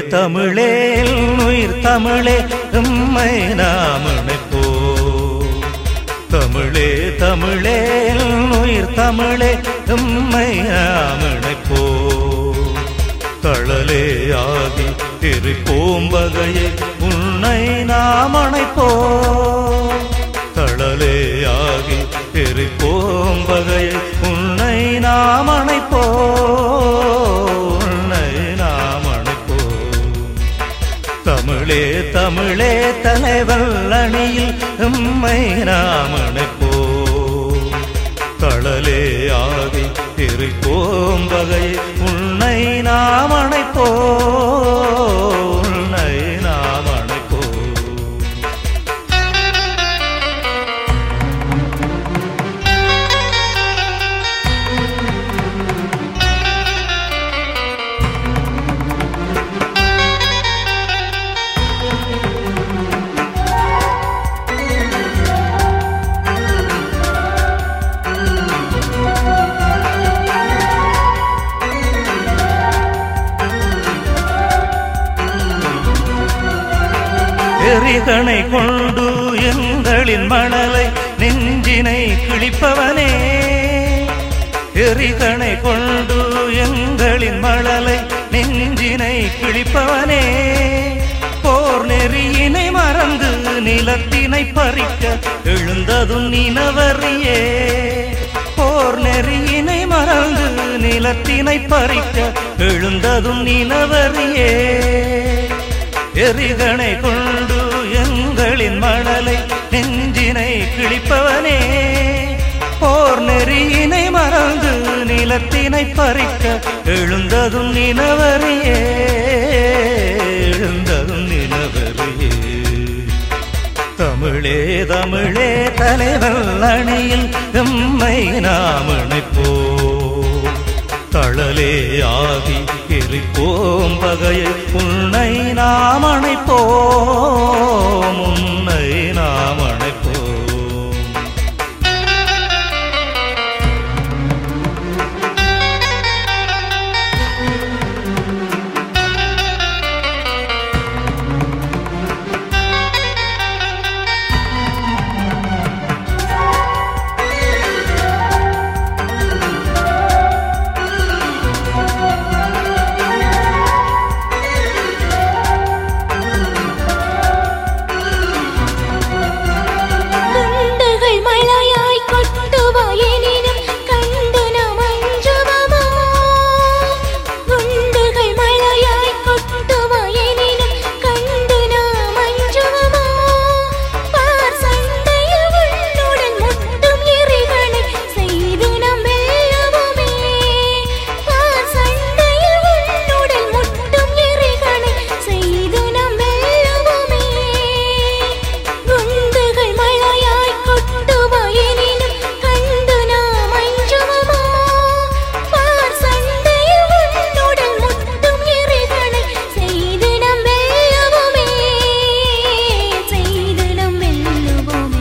தமிழே உயிர் தமிழே உம்மை நாம் இணைப்போ தமிழே தமிழே உயிர் தமிழே உம்மை நாம் இணைப்போ தழலே ஆகி எரிப்போம் வகையை உன்னை நாம் அணைப்போ தழலே ஆகி எரிப்போம் வகையை உன்னை நாம் அணைப்போ உன்னை நாம் அணைப்போ தமிழே தமிழே தலைவல் அணியில் உம்மை நாம் அணைப்போ தழலே ஆகி எரிப்போம் வகை உன்னை நாம் அணைப்போ உன்னை நாம் அணைப்போ எரிகணை கொண்டு எங்களின் மணலை நெஞ்சினை கிழிப்பவனே எரிகணை கொண்டு எங்களின் மணலை நெஞ்சினை கிழிப்பவனே போர் நெறியினை மறந்து நிலத்தினை பறிக்க எழுந்ததும் நினவரியே போர் நெறியினை மறந்து நிலத்தினை பறிக்க எழுந்ததும் நினவரியே எரிகணை கொண்டு எங்களின் மணலை நெஞ்சினை கிழிப்பவனே போர் நெறியினை மறந்து நிலத்தினை பறிக்க எழுந்ததும் நினவரியே எழுந்ததும் நினவரியே தமிழே தமிழே தலைவல் அணியில் எம்மை நாம் இணைப்போ தழலே ஆகி எரிப்போம் பகையை உன்னை நாம் அணைப்போம் உன்னை நாம் அணைப்போம் குண்டுகள் மழையாய் கொட்டுவாயெனினும் கண்டு நாம் அஞ்சுவமோ குண்டுகள் மழையாய் கொட்டுவாயெனினும் கண்டு நாம் அஞ்சுவமோ பார் சண்டையில் உன்னுடன் முட்டும் எரிகளை செய்து நாம் வெல்லுவோமே பார் சண்டையில் உன்னுடன் முட்டும் எரிகளை செய்து நாம் வெல்லுவோமே குண்டுகள் மழையாய் கொட்டுவாயெனினும் கண்டு நாம் அஞ்சுவமோ பார் சண்டையில் உன்னுடன் முட்டும் எரிகளை செய்து நாம் வெல்லுவோமே செய்து நாம் வெல்லுவோமே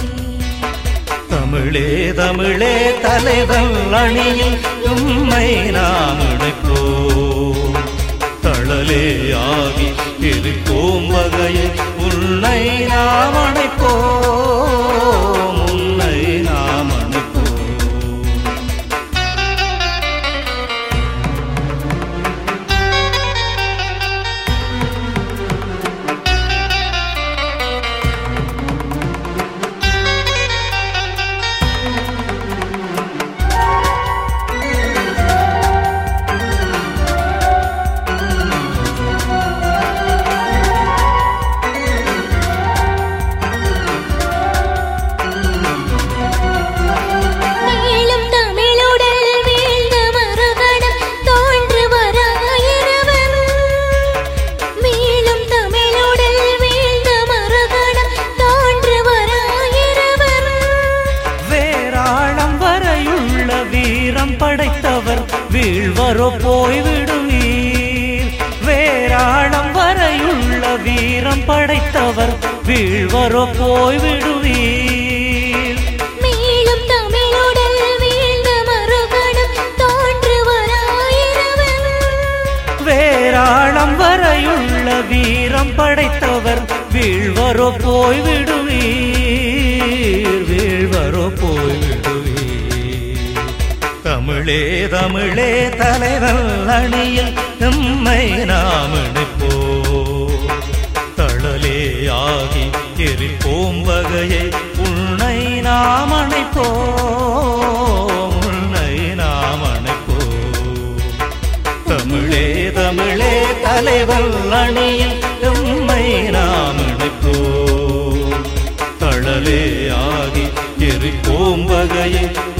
தமிழே தமிழே தலைவல் அணியில் உம்மை நாம் இணைப்போ தழலே ஆகி எரிப்போம் வகையை உன்னை நாம் அணைப்போம் உன்னை நாம் அணைப்போம் மேலும் தமிழுடல் வீழ்ந்த மறுகணம் தோன்று வராயிரவன் மேலும் தமிழுடல் வீழ்ந்த மறுகணம் தோன்று வராயிரவன் வேராளம் வரையுள்ள வீரம் படைத்தவர் வீழ்வரோ போய்விடுவீர் வேராளம் வரையுள்ள வீரம் படைத்தவர் வீழ்வரோ போய்விடுவீர் மேலும் தமிழுடல் வீழ்ந்த மறுகணம் தோன்று வராயிரவன் வேராளம் வரையுள்ள வீரம் படைத்தவர் வீழ்வரோ போய் விடுவீர் வீழ்வரோ போய் விடுவீர் தமிழே தமிழே தலைவன் அணியில் நம்மை நாம் இணைப்போ தழலே ஆகி எரிப்போம் வகையை உன்னை நாம் அணைப்போம் உன்னை நாம் அணைப்போம் தமிழே தமிழே தலைவன் அணியில் எம்மை நாம் இணைப்போம் தழலே ஆகி எரிப்போம் வகையை